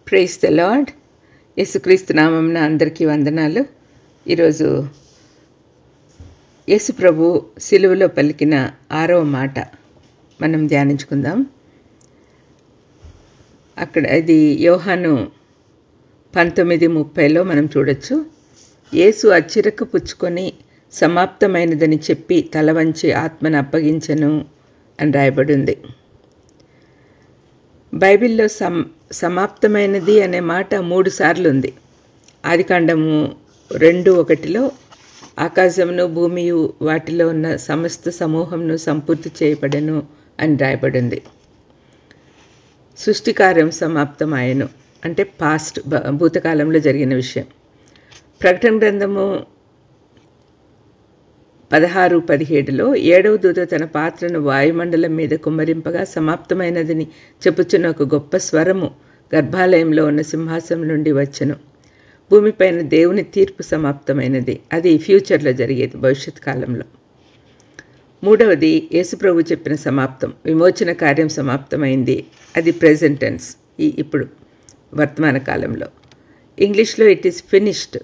price the lord యేసుక్రీస్తు నామంన అందరికీ వందనాలు ఈరోజు యేసు ప్రభు సిలువలో పలికిన ఆరవ మాట మనం ధ్యానించుకుందాం అక్కడ ఇది యోహాను పంతొమ్మిది ముప్పైలో మనం చూడొచ్చు యేసు అచ్చిరక పుచ్చుకొని సమాప్తమైనదని చెప్పి తల వంచి ఆత్మను అప్పగించను అని రాయబడి ఉంది బైబిల్లో సమ్ సమాప్తమైనది అనే మాట మూడు సార్లు ఉంది ఆదికాండము రెండు ఒకటిలో ఆకాశమును భూమియు వాటిలో ఉన్న సమస్త సమూహంను సంపూర్తి చేయబడెను అని రాయబడింది సృష్టికార్యం సమాప్తమాయను అంటే పాస్ట్ భూతకాలంలో జరిగిన విషయం ప్రకటన గ్రంథము పదహారు పదిహేడులో ఏడవ దూత తన పాత్రను వాయుమండలం మీద కుమ్మరింపగా సమాప్తమైనదని చెప్పుచున్న ఒక గొప్ప స్వరము గర్భాలయంలో ఉన్న సింహాసనం నుండి వచ్చెను భూమిపైన దేవుని తీర్పు సమాప్తమైనది అది ఫ్యూచర్లో జరిగేది భవిష్యత్ కాలంలో మూడవది యేసుప్రభు చెప్పిన సమాప్తం విమోచన కార్యం సమాప్తమైంది అది ప్రెజెంట్ టెన్స్ ఈ ఇప్పుడు వర్తమాన కాలంలో ఇంగ్లీష్లో ఇట్ ఈస్ ఫినిష్డ్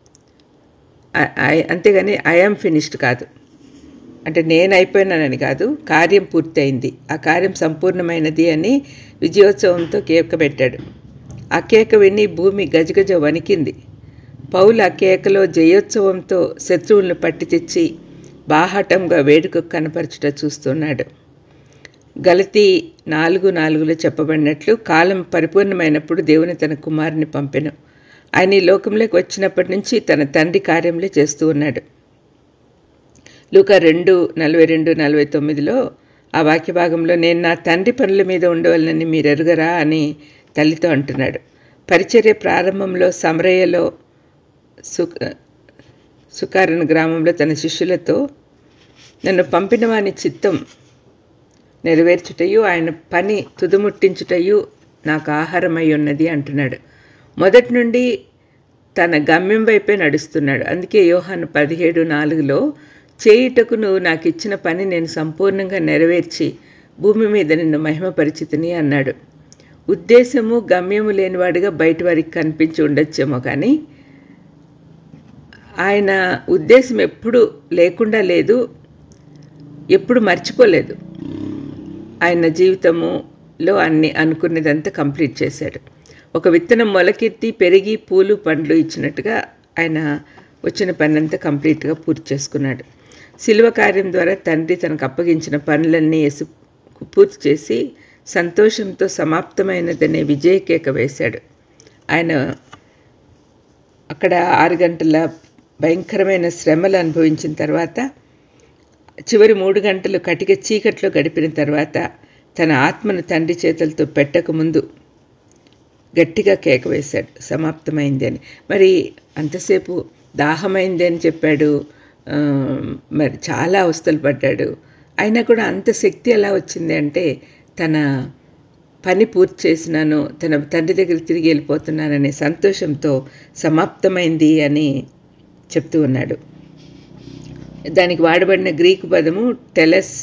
అంతేగాని ఐఆమ్ ఫినిష్డ్ కాదు అంటే నేను అయిపోయినానని కాదు కార్యం పూర్తయింది ఆ కార్యం సంపూర్ణమైనది అని విజయోత్సవంతో కేక పెట్టాడు ఆ కేక విని భూమి గజగజ వణికింది పౌలు ఆ కేకలో జయోత్సవంతో శత్రువులను పట్టి తెచ్చి బాహాటంగా వేడుక కనపరచుట చూస్తున్నాడు గలతీ నాలుగు నాలుగులో చెప్పబడినట్లు కాలం పరిపూర్ణమైనప్పుడు దేవుని తన కుమారుని పంపెను ఆయన ఈ లోకంలోకి వచ్చినప్పటి నుంచి తన తండ్రి కార్యంలో చేస్తూ ఉన్నాడు లూక రెండు నలభై రెండు నలభై తొమ్మిదిలో ఆ వాక్య భాగంలో నేను నా తండ్రి పనుల మీద ఉండవలనని మీరు ఎరుగరా అని తల్లితో అంటున్నాడు పరిచర్య ప్రారంభంలో సమరయ్యలో సుఖ సుకారణ గ్రామంలో తన శిష్యులతో నన్ను పంపిన వాని చిత్తం నెరవేర్చుటయు ఆయన పని తుదుముట్టించుటయు నాకు ఆహారమై ఉన్నది అంటున్నాడు మొదటి నుండి తన గమ్యం వైపే నడుస్తున్నాడు అందుకే యోహాను పదిహేడు నాలుగులో చేయుటకు నువ్వు నాకు ఇచ్చిన పని నేను సంపూర్ణంగా నెరవేర్చి భూమి మీద నిన్ను మహిమపరిచితిని అన్నాడు ఉద్దేశము గమ్యము లేనివాడిగా బయట వారికి కనిపించి ఉండొచ్చేమో కానీ ఆయన ఉద్దేశం ఎప్పుడు లేకుండా లేదు ఎప్పుడు మర్చిపోలేదు ఆయన జీవితములో అన్ని అనుకున్నదంతా కంప్లీట్ చేశాడు ఒక విత్తనం మొలకెత్తి పెరిగి పూలు పండ్లు ఇచ్చినట్టుగా ఆయన వచ్చిన పనంతా కంప్లీట్గా పూర్తి చేసుకున్నాడు శిలువ కార్యం ద్వారా తండ్రి తనకు అప్పగించిన పనులన్నీ వేసి పూర్తి చేసి సంతోషంతో సమాప్తమైనదనే విజయకేక వేశాడు ఆయన అక్కడ ఆరు గంటల భయంకరమైన శ్రమలు అనుభవించిన తర్వాత చివరి మూడు గంటలు కటిక చీకట్లో గడిపిన తర్వాత తన ఆత్మను తండ్రి చేతులతో పెట్టకముందు గట్టిగా కేక వేశాడు సమాప్తమైంది అని మరి అంతసేపు దాహమైంది అని చెప్పాడు మరి చాలా అవస్థలు పడ్డాడు అయినా కూడా అంత శక్తి ఎలా వచ్చింది అంటే తన పని పూర్తి చేసినాను తన తండ్రి దగ్గర తిరిగి వెళ్ళిపోతున్నాననే సంతోషంతో సమాప్తమైంది అని చెప్తూ ఉన్నాడు దానికి వాడబడిన గ్రీకు పదము టెలస్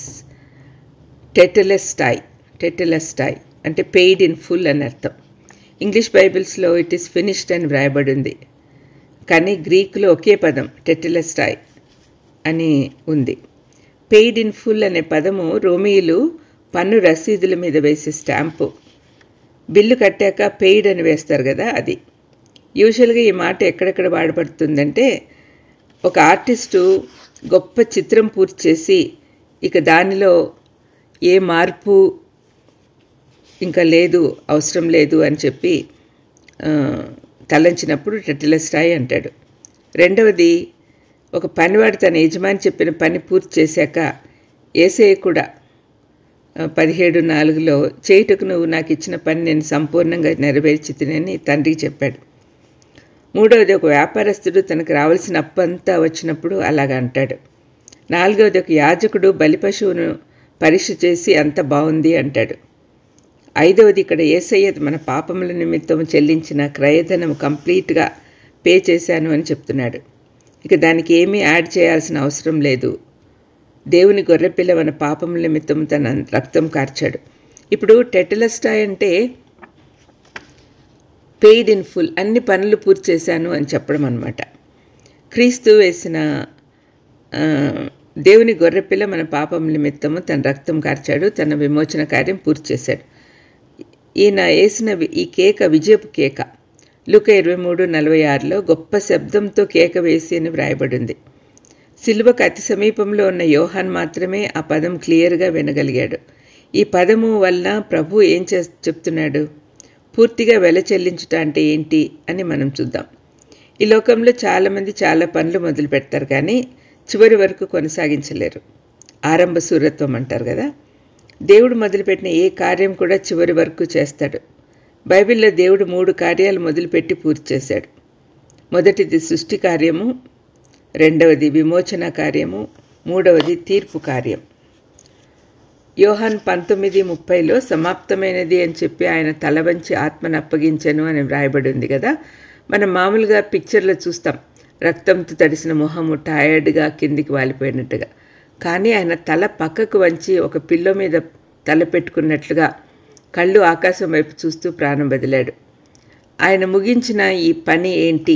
టెటలెస్టాయ్ టెటలెస్టాయ్ అంటే పెయిడ్ ఇన్ ఫుల్ అని అర్థం ఇంగ్లీష్ బైబిల్స్లో ఇట్ ఈస్ ఫినిష్డ్ అని వ్రాయబడి ఉంది కానీ గ్రీకులో ఒకే పదం టెటిలస్టాయ్ అని ఉంది పెయిడ్ ఇన్ ఫుల్ అనే పదము రోమియులు పన్ను రసీదుల మీద వేసే స్టాంపు బిల్లు కట్టాక పెయిడ్ అని వేస్తారు కదా అది యూజువల్గా ఈ మాట ఎక్కడెక్కడ వాడబడుతుందంటే ఒక ఆర్టిస్టు గొప్ప చిత్రం పూర్తి చేసి ఇక దానిలో ఏ మార్పు ఇంకా లేదు అవసరం లేదు అని చెప్పి తలంచినప్పుడు టెటిలస్టాయి అంటాడు రెండవది ఒక పనివాడు తన యజమాని చెప్పిన పని పూర్తి చేశాక ఏసే కూడా పదిహేడు నాలుగులో చేయుటకు నువ్వు నాకు ఇచ్చిన పని నేను సంపూర్ణంగా నెరవేర్చి తినని తండ్రికి చెప్పాడు మూడవది ఒక వ్యాపారస్తుడు తనకు రావాల్సిన అప్పు అంతా వచ్చినప్పుడు అలాగ అంటాడు నాలుగవది ఒక యాజకుడు బలిపశువును పరీక్ష చేసి అంత బాగుంది అంటాడు ఐదవది ఇక్కడ ఏసయ్య మన పాపముల నిమిత్తం చెల్లించిన క్రయధనం కంప్లీట్గా పే చేశాను అని చెప్తున్నాడు ఇక దానికి ఏమీ యాడ్ చేయాల్సిన అవసరం లేదు దేవుని గొర్రెపిల్ల మన పాపముల నిమిత్తం తన రక్తం కార్చాడు ఇప్పుడు టెటలస్టాయ్ అంటే పెయిడ్ ఇన్ ఫుల్ అన్ని పనులు పూర్తి చేశాను అని చెప్పడం అనమాట క్రీస్తు వేసిన ఆ, దేవుని గొర్రెపిల్ల మన పాపం నిమిత్తము తన రక్తం కార్చాడు తన విమోచన కార్యం పూర్తి చేశాడు ఈయన వేసిన వి- ఈ కేక విజయపు కేక లుక ఇరవై మూడు నలభై ఆరులో గొప్ప శబ్దంతో కేక వేసి అని వ్రాయబడింది సిలువకు అతి సమీపంలో ఉన్న యోహాన్ మాత్రమే ఆ పదం క్లియర్గా వినగలిగాడు ఈ పదము వలన ప్రభు ఏం చే చెప్తున్నాడు పూర్తిగా వెల చెల్లించుట అంటే ఏంటి అని మనం చూద్దాం ఈ లోకంలో చాలామంది చాలా పనులు మొదలు పెడతారు కానీ చివరి వరకు కొనసాగించలేరు ఆరంభ సూరత్వం అంటారు కదా దేవుడు మొదలుపెట్టిన ఏ కార్యం కూడా చివరి వరకు చేస్తాడు బైబిల్లో దేవుడు మూడు కార్యాలు మొదలుపెట్టి పూర్తి చేశాడు మొదటిది సృష్టి కార్యము రెండవది విమోచన కార్యము మూడవది తీర్పు కార్యం యోహాన్ పంతొమ్మిది ముప్పైలో సమాప్తమైనది అని చెప్పి ఆయన తల వంచి ఆత్మను అప్పగించను అని వ్రాయబడి ఉంది కదా మనం మామూలుగా పిక్చర్లో చూస్తాం రక్తంతో తడిసిన మొహము టయర్డ్గా కిందికి వాలిపోయినట్టుగా కానీ ఆయన తల పక్కకు వంచి ఒక పిల్లో మీద తల పెట్టుకున్నట్లుగా కళ్ళు ఆకాశం వైపు చూస్తూ ప్రాణం వదిలాడు ఆయన ముగించిన ఈ పని ఏంటి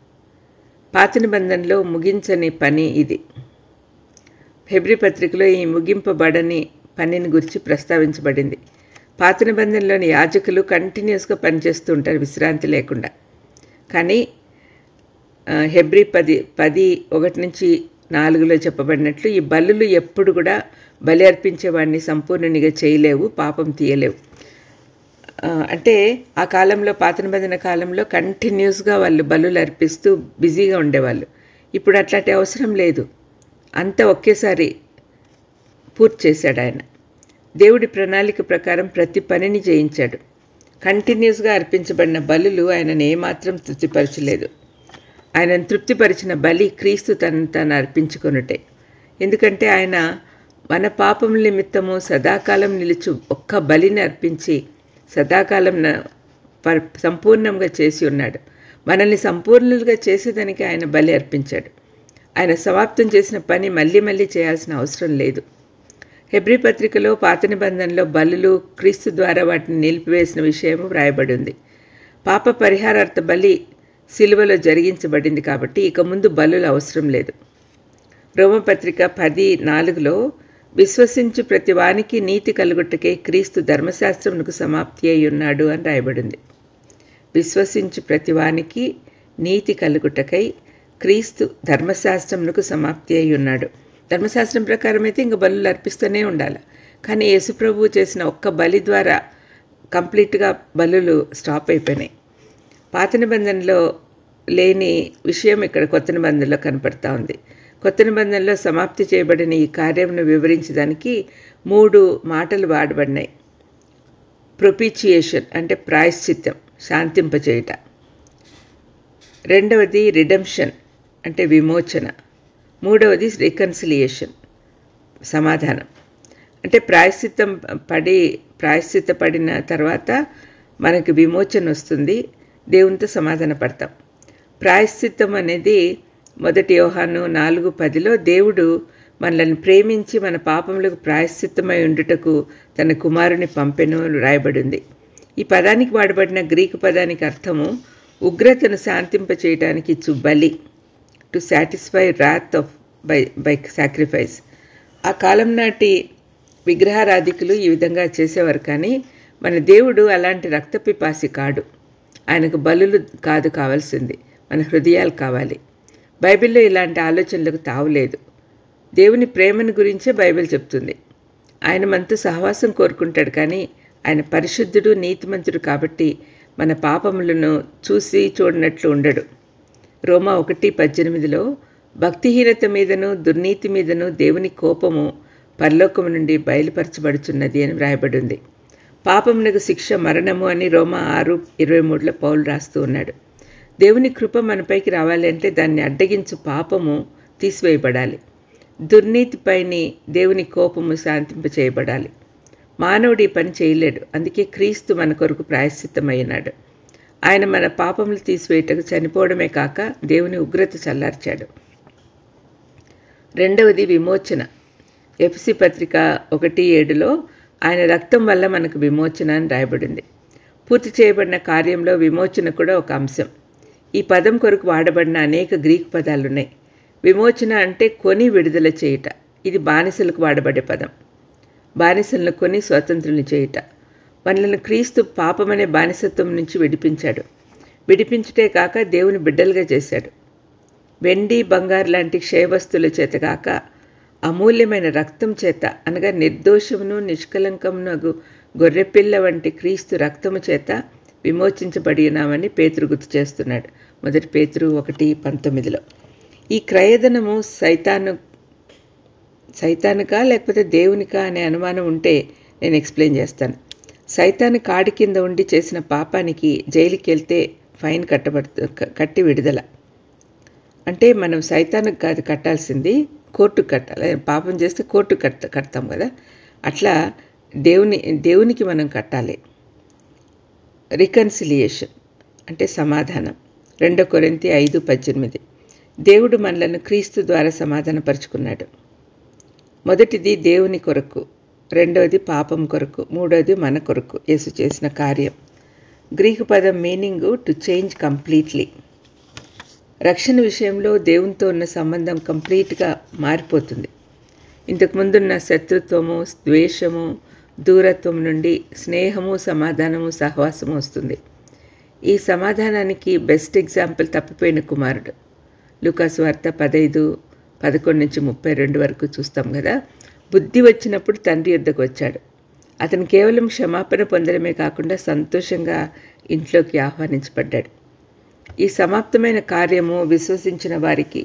పాత నిబంధనలో ముగించని పని ఇది ఫిబ్రి పత్రికలో ఈ ముగింపబడని పనిని గురించి ప్రస్తావించబడింది పాత నిబంధనలోని యాజకులు కంటిన్యూస్గా పనిచేస్తూ ఉంటారు విశ్రాంతి లేకుండా కానీ ఆ, హెబ్రి పది పది ఒకటి నుంచి నాలుగులో చెప్పబడినట్లు ఈ బలులు ఎప్పుడు కూడా బలి అర్పించేవాడిని సంపూర్ణునిగా చేయలేవు పాపం తీయలేవు ఆ, అంటే ఆ కాలంలో పాత నిబంధన కాలంలో కంటిన్యూస్గా వాళ్ళు బలులు అర్పిస్తూ బిజీగా ఉండేవాళ్ళు ఇప్పుడు అట్లాంటి అవసరం లేదు అంతా ఒకేసారి పూర్తి చేశాడు ఆయన దేవుడి ప్రణాళిక ప్రకారం ప్రతి పనిని చేయించాడు కంటిన్యూస్గా అర్పించబడిన బలులు ఆయనను ఏమాత్రం తృప్తిపరచలేదు ఆయనను తృప్తిపరిచిన బలి క్రీస్తు తనను తాను అర్పించుకొనుటే ఎందుకంటే ఆయన మన పాపం నిమిత్తము సదాకాలం నిలుచు ఒక్క బలిని అర్పించి సదాకాలం న- పర్ సంపూర్ణంగా చేసి ఉన్నాడు మనల్ని సంపూర్ణులుగా చేసేదానికి ఆయన బలి అర్పించాడు ఆయన సమాప్తం చేసిన పని మళ్ళీ మళ్ళీ చేయాల్సిన అవసరం లేదు హెబ్రి పత్రికలో పాత నిబంధనలో బలులు క్రీస్తు ద్వారా వాటిని నిలిపివేసిన విషయము వ్రాయబడి ఉంది పాప పరిహారార్థ బలి సిలువలో జరిగించబడింది కాబట్టి ఇక ముందు బలులు అవసరం లేదు రోమపత్రిక పది నాలుగులో విశ్వసించు ప్రతి వానికి నీతి కలుగుటకే క్రీస్తు ధర్మశాస్త్రమునకు సమాప్తి అయి ఉన్నాడు అని రాయబడింది విశ్వసించు ప్రతి వానికి నీతి కలుగుటకై క్రీస్తు ధర్మశాస్త్రమునకు సమాప్తి అయి ఉన్నాడు ధర్మశాస్త్రం ప్రకారం అయితే ఇంక బలులు అర్పిస్తూనే ఉండాలి కానీ యేసుప్రభు చేసిన ఒక్క బలి ద్వారా కంప్లీట్గా బలులు స్టాప్ అయిపోయినాయి పాత నిబంధనలో లేని విషయం ఇక్కడ కొత్త నిబంధనలో కనపడతా ఉంది కొత్త నిబంధనలో సమాప్తి చేయబడిన ఈ కార్యంను వివరించడానికి మూడు మాటలు వాడబడినాయి ప్రొపిచియేషన్ అంటే ప్రాయశ్చిత్తం శాంతింపచేయుట రెండవది రిడెంప్షన్ అంటే విమోచన మూడవది రికన్సిలియేషన్ సమాధానం అంటే ప్రాయశ్చిత్తం పడి ప్రాయశ్చిత్త పడిన తర్వాత మనకి విమోచన వస్తుంది దేవునితో సమాధాన పడతాం ప్రాయశ్చిత్తం అనేది మొదటి యోహాను నాలుగు పదిలో దేవుడు మనల్ని ప్రేమించి మన పాపములకు ప్రాయశ్చిత్తమై ఉండుటకు తన కుమారుని పంపెను అని రాయబడింది ఈ పదానికి వాడబడిన గ్రీకు పదానికి అర్థము ఉగ్రతను శాంతింపచేయటానికి ఇచ్చు బలి to satisfy wrath of by by sacrifice ఆ కాలం నాటి విగ్రహారాధికులు ఈ విధంగా చేసేవారు కానీ మన దేవుడు అలాంటి రక్తపిపాసి కాడు ఆయనకు బలులు కాదు కావాల్సింది మన హృదయాలు కావాలి బైబిల్లో ఇలాంటి ఆలోచనలకు తావులేదు దేవుని ప్రేమను గురించే బైబిల్ చెప్తుంది ఆయన మనతో సహవాసం కోరుకుంటాడు కానీ ఆయన పరిశుద్ధుడు నీతిమంతుడు కాబట్టి మన పాపములను చూసి చూడనట్లు ఉండడు రోమా ఒకటి పద్దెనిమిదిలో భక్తిహీనత మీదను దుర్నీతి మీదను దేవుని కోపము పరలోకము నుండి బయలుపరచబడుచున్నది అని వ్రాయబడింది పాపమునకు శిక్ష మరణము అని రోమా ఆరు ఇరవై మూడులో పౌలు రాస్తూ ఉన్నాడు దేవుని కృప మనపైకి రావాలి అంటే దాన్ని అడ్డగించు పాపము తీసివేయబడాలి దుర్నీతిపైని దేవుని కోపము శాంతింప చేయబడాలి మానవుడు ఈ పని చేయలేడు అందుకే క్రీస్తు మన కొరకు ప్రాయశ్చిత్తమైనాడు ఆయన మన పాపములు తీసివేయటకు చనిపోవడమే కాక దేవుని ఉగ్రత చల్లార్చాడు రెండవది విమోచన ఎఫ్సి పత్రిక ఒకటి ఏడులో ఆయన రక్తం వల్ల మనకు విమోచన అని రాయబడింది పూర్తి చేయబడిన కార్యంలో విమోచన కూడా ఒక అంశం ఈ పదం కొరకు వాడబడిన అనేక గ్రీక్ పదాలున్నాయి విమోచన అంటే కొని విడుదల చేయుట ఇది బానిసలకు వాడబడే పదం బానిసలను కొని స్వతంత్రుని చేయుట మనలను క్రీస్తు పాపమనే బానిసత్వం నుంచి విడిపించాడు విడిపించుటే కాక దేవుని బిడ్డలుగా చేశాడు వెండి బంగారు లాంటి క్షయవస్తుల చేత కాక అమూల్యమైన రక్తం చేత అనగా నిర్దోషమును నిష్కలంకమునగు గొర్రెపిల్ల వంటి క్రీస్తు రక్తము చేత విమోచించబడి ఉన్నామని పేతురు గుర్తు చేస్తున్నాడు మొదటి పేతురు ఒకటి పంతొమ్మిదిలో ఈ క్రయధనము సైతాను సైతానుకా లేకపోతే దేవునికా అనే అనుమానం ఉంటే నేను ఎక్స్ప్లెయిన్ చేస్తాను సైతాను కాడి కింద ఉండి చేసిన పాపానికి జైలుకి వెళ్తే ఫైన్ కట్టబడుతు కట్టి విడుదల అంటే మనం సైతానికి కాదు కట్టాల్సింది కోర్టుకు కట్టాలి పాపం చేస్తే కోర్టు కట్ కడతాం కదా అట్లా దేవుని దేవునికి మనం కట్టాలి రికన్సిలియేషన్ అంటే సమాధానం రెండో కొరింతి ఐదు పద్దెనిమిది దేవుడు మనలను క్రీస్తు ద్వారా సమాధానపరుచుకున్నాడు మొదటిది దేవుని కొరకు రెండవది పాపం కొరకు మూడవది మన కొరకు యేసు చేసిన కార్యం గ్రీకు పదం మీనింగ్ టు చేంజ్ కంప్లీట్లీ రక్షణ విషయంలో దేవునితో ఉన్న సంబంధం కంప్లీట్గా మారిపోతుంది ఇంతకు ముందున్న శత్రుత్వము ద్వేషము దూరత్వం నుండి స్నేహము సమాధానము సహవాసము వస్తుంది ఈ సమాధానానికి బెస్ట్ ఎగ్జాంపుల్ తప్పిపోయిన కుమారుడు లుకాస్ వార్త పదైదు పదకొండు నుంచి ముప్పై రెండు వరకు చూస్తాం కదా బుద్ధి వచ్చినప్పుడు తండ్రి యొద్దకు వచ్చాడు అతను కేవలం క్షమాపణ పొందడమే కాకుండా సంతోషంగా ఇంట్లోకి ఆహ్వానించబడ్డాడు ఈ సమాప్తమైన కార్యము విశ్వసించిన వారికి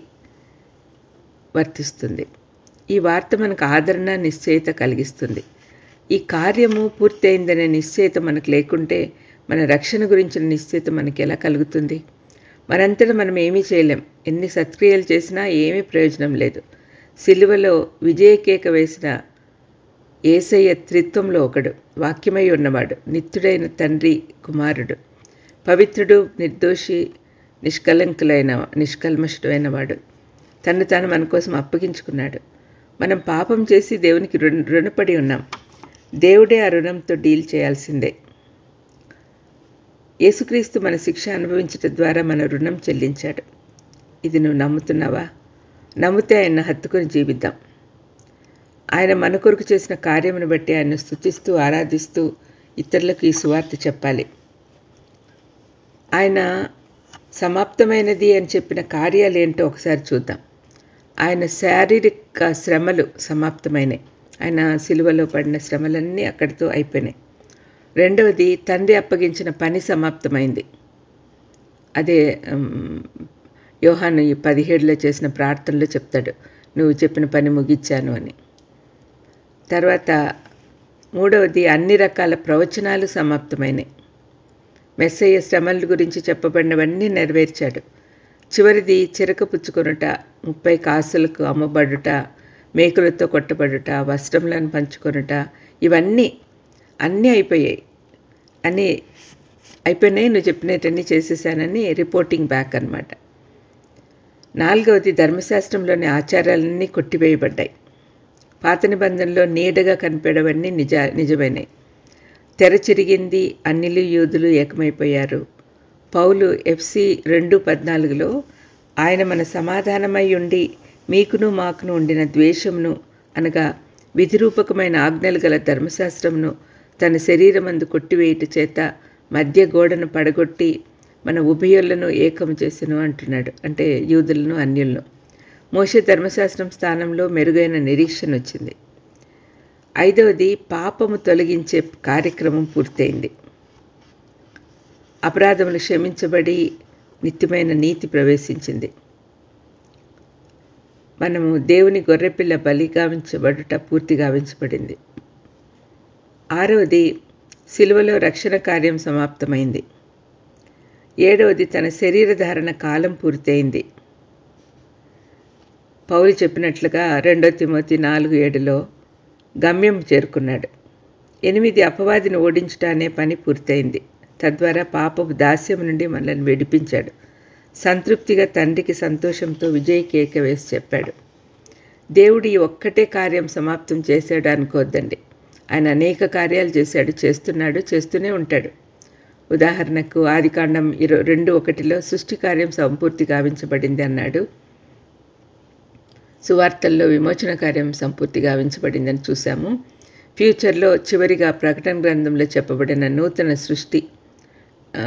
వర్తిస్తుంది ఈ వార్త మనకు ఆదరణ నిశ్చయిత కలిగిస్తుంది ఈ కార్యము పూర్తయిందనే నిశ్చయిత మనకు లేకుంటే మన రక్షణ గురించిన నిశ్చయిత మనకి ఎలా కలుగుతుంది మనంతటా మనం ఏమీ చేయలేం ఎన్ని సత్క్రియలు చేసినా ఏమీ ప్రయోజనం లేదు సిలువలో విజయకేక వేసిన ఏసయ్య త్రిత్వంలో ఒకడు వాక్యమై ఉన్నవాడు నిత్యుడైన తండ్రి కుమారుడు పవిత్రుడు నిర్దోషి నిష్కలంకులైన నిష్కల్మషుడైన వాడు తను తాను మన కోసం అప్పగించుకున్నాడు మనం పాపం చేసి దేవునికి రుణ రుణపడి ఉన్నాం దేవుడే ఆ రుణంతో డీల్ చేయాల్సిందే యేసుక్రీస్తు మన శిక్ష అనుభవించటం ద్వారా మన రుణం చెల్లించాడు ఇది నువ్వు నమ్ముతున్నావా నమ్మితే ఆయన హత్తుకొని జీవిద్దాం ఆయన మన కొరకు చేసిన కార్యమును బట్టి ఆయన స్థుతిస్తూ ఆరాధిస్తూ ఇతరులకు ఈ సువార్త చెప్పాలి ఆయన సమాప్తమైనది అని చెప్పిన కార్యాలు ఏంటో ఒకసారి చూద్దాం ఆయన శారీరక శ్రమలు సమాప్తమైనాయి ఆయన సిలువలో పడిన శ్రమలన్నీ అక్కడితో అయిపోయినాయి రెండవది తండ్రి అప్పగించిన పని సమాప్తమైంది అదే యోహాను ఈ పదిహేడులో చేసిన ప్రార్థనలో చెప్తాడు నువ్వు చెప్పిన పని ముగించాను అని తర్వాత మూడవది అన్ని రకాల ప్రవచనాలు సమాప్తమైనాయి మెస్సయ్య శ్రమల గురించి చెప్పబడినవన్నీ నెరవేర్చాడు చివరిది చిరక పుచ్చుకొనుట ముప్పై కాసులకు అమ్మబడుట మేకులతో కొట్టబడుట వస్త్రములను పంచుకొనుట ఇవన్నీ అన్నీ అయిపోయాయి అన్నీ అయిపోయినాయి నువ్వు చెప్పినట్టన్నీ చేసేసానని రిపోర్టింగ్ బ్యాక్ అనమాట నాలుగవది ధర్మశాస్త్రంలోని ఆచారాలన్నీ కొట్టివేయబడ్డాయి పాత నిబంధనలో నీడగా కనిపెడవన్నీ నిజ నిజమైనవి తెర చిరిగింది అన్నిలు యూదులు ఏకమైపోయారు పౌలు ఎఫ్సి రెండు పద్నాలుగులో ఆయన మన సమాధానమై ఉండి మీకును మాకును ఉండిన ద్వేషమును అనగా విధిరూపకమైన ఆజ్ఞలు గల ధర్మశాస్త్రమును తన శరీరమందు కొట్టివేయుట చేత మధ్య గోడను పడగొట్టి మన ఉభయులను ఏకం చేసెను అంటున్నాడు అంటే యూదులను అన్యులను మోషే ధర్మశాస్త్రం స్థానంలో మెరుగైన నిరీక్షణ వచ్చింది ఐదవది పాపము తొలగించే కార్యక్రమం పూర్తయింది అపరాధములు క్షమించబడి నిత్యమైన నీతి ప్రవేశించింది మనము దేవుని గొర్రెపిల్ల బలి గావించబడుట పూర్తి గావించబడింది ఆరవది సిలువలో రక్షణ కార్యం సమాప్తమైంది ఏడవది తన శరీర ధారణ కాలం పూర్తయింది పౌలు చెప్పినట్లుగా రెండో తిమోతి నాలుగు ఏడులో గమ్యం చేరుకున్నాడు ఎనిమిది అపవాదిని ఓడించుట అనే పని పూర్తయింది తద్వారా పాపపు దాస్యం నుండి మనల్ని విడిపించాడు సంతృప్తిగా తండ్రికి సంతోషంతో విజయ్ కేక వేసి చెప్పాడు దేవుడు ఈ ఒక్కటే కార్యం సమాప్తం చేశాడు అనుకోవద్దండి ఆయన అనేక కార్యాలు చేశాడు చేస్తున్నాడు చేస్తూనే ఉంటాడు ఉదాహరణకు ఆదికాండం ఇరవై రెండు ఒకటిలో సృష్టి కార్యం సంపూర్తి గావించబడింది అన్నాడు సువార్తల్లో విమోచన కార్యం సంపూర్తి గావించబడిందని చూసాము ఫ్యూచర్లో చివరిగా ప్రకటన గ్రంథంలో చెప్పబడిన నూతన సృష్టి ఆ,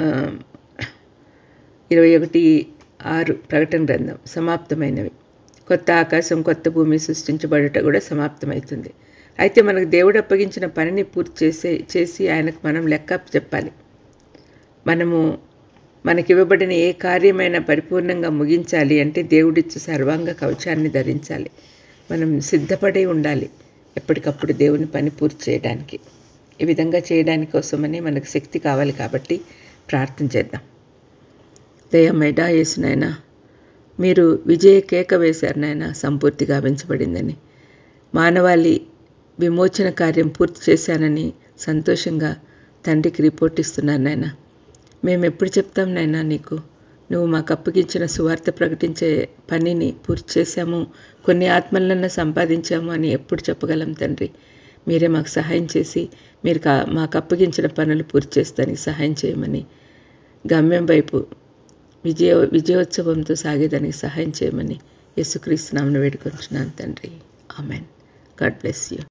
ఇరవై ఒకటి ఆరు ప్రకటన గ్రంథం సమాప్తమైనవి కొత్త ఆకాశం కొత్త భూమి సృష్టించబడుట కూడా సమాప్తమవుతుంది అయితే మనకు దేవుడు అప్పగించిన పనిని పూర్తి చేసే చేసి ఆయనకు మనం లెక్క చెప్పాలి మనము మనకివ్వబడిన ఏ కార్యమైనా పరిపూర్ణంగా ముగించాలి అంటే దేవుడిచ్చు సర్వాంగ కవచాన్ని ధరించాలి మనం సిద్ధపడి ఉండాలి ఎప్పటికప్పుడు దేవుని పని పూర్తి చేయడానికి ఈ విధంగా చేయడానికి కోసమని మనకు శక్తి కావాలి కాబట్టి ప్రార్థన చేద్దాం దయమేడా యేసునైనా మీరు విజయ కేక వేశారు నాయన సంపూర్తిగా గావించబడిందని మానవాళి విమోచన కార్యం పూర్తి చేశానని సంతోషంగా తండ్రికి రిపోర్ట్ ఇస్తున్నారు నాయన మేము ఎప్పుడు చెప్తాం నాయనా నీకు నువ్వు మాకు అప్పగించిన సువార్త ప్రకటించే పనిని పూర్తి చేశాము కొన్ని ఆత్మలన్నా సంపాదించాము అని ఎప్పుడు చెప్పగలం తండ్రి మీరే మాకు సహాయం చేసి మీరు కా మాకు అప్పగించిన పనులు పూర్తి చేస్తానికి సహాయం చేయమని గమ్యం వైపు విజయ విజయోత్సవంతో సాగేదానికి సహాయం చేయమని యేసుక్రీస్తు నామను వేడుకొంటున్నాను తండ్రి ఆమెన్ గాడ్ బ్లెస్ యూ